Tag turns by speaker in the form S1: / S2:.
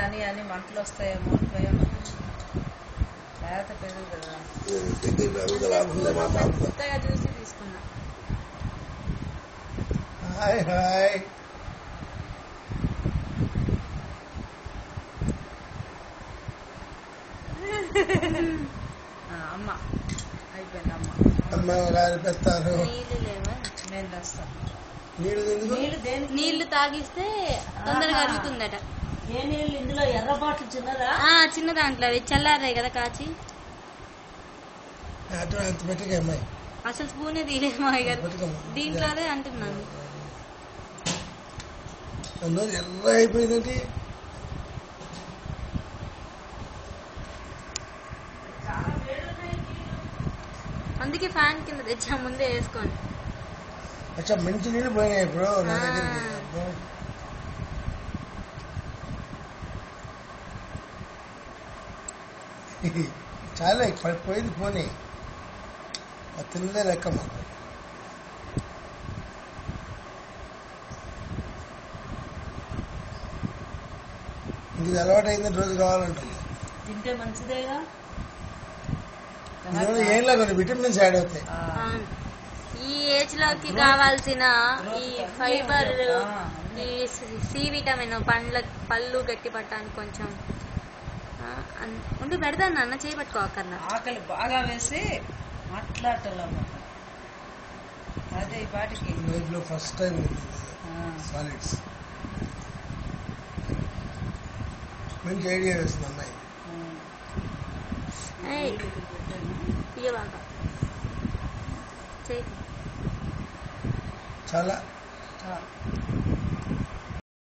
S1: కానీ అని మంటలు వస్తాయేమో అని భయం లేత పెరుగు కదా
S2: దగ్గర పెరుగుదల లాభం ఉంది మా తాత
S3: కొత్తగా చూసి తీసుకున్నా
S2: హాయ్ హాయ్
S1: ఆ, అమ్మ అయిపోయింది అమ్మ
S2: అమ్మ ఎలా అనిపిస్తారు
S3: నీళ్ళు లేవా
S1: నేను తెస్తాం
S2: నీళ్ళు ఎందుకు
S4: నీళ్ళు దేని
S3: నీళ్లు తాగిస్తే తొందరగా అరుగుతుందట
S4: ఏ నీళ్ళు ఇందులో ఎర్ర బాటిల్ చిన్నదా
S3: ఆ చిన్న దాంట్లో అవి చల్లారాయి కదా కాచి
S2: అటు అంత పెట్టిగా అమ్మాయి
S3: అసలు స్పూనే తీయలేదు మా గారు
S2: బతుకమ్మ.
S3: దీంట్లోనే అంటున్నాను
S2: అందులో ఎర్ర అయిపోయిందంటే
S3: అందుకే ఫ్యాన్ కింద తెచ్చా ముందే వేసుకోండి
S2: అచ్చా మంచి నీళ్ళు పోయినాయి ఇప్పుడు నా దగ్గరికి
S3: ఆ.
S2: అబ్బో. చాలా ప- పోయింది పోనీ అది తిన్నదే లెక్క మాకు ఇది అలవాటు అయిందని రోజు కావాలంటుంది
S4: తింటే మంచిదేగా
S2: ఇందులో ఏంలా కొన్ని విటమిన్స్ యాడ్ అవుతాయి
S1: ఆ,
S3: అవును. ఈ ఏజ్ లోకి కావాల్సిన ఈ ఫైబర్
S1: ఆ.
S3: ఈ సి విటమిన్ పండ్ల పళ్ళు గట్టి పట్టడానికి కొంచెం ఆ, అన్- ఉండి పెడతాను నాన్న చేయబట్టుకోకర్లా
S1: ఆకలి బాగా వేసి మాట్లాడటం అదే ఈ పాటికి
S2: లైఫ్లో ఫస్ట్ టైం
S1: ఆ,
S2: సాలిడ్స్ మంచి ఐడియా వేస్తుంది అమ్మాయి
S1: ఉమ్.
S3: ఏయ్, ఇయ్యబాగా చేయి
S2: చాలా
S1: చాలు.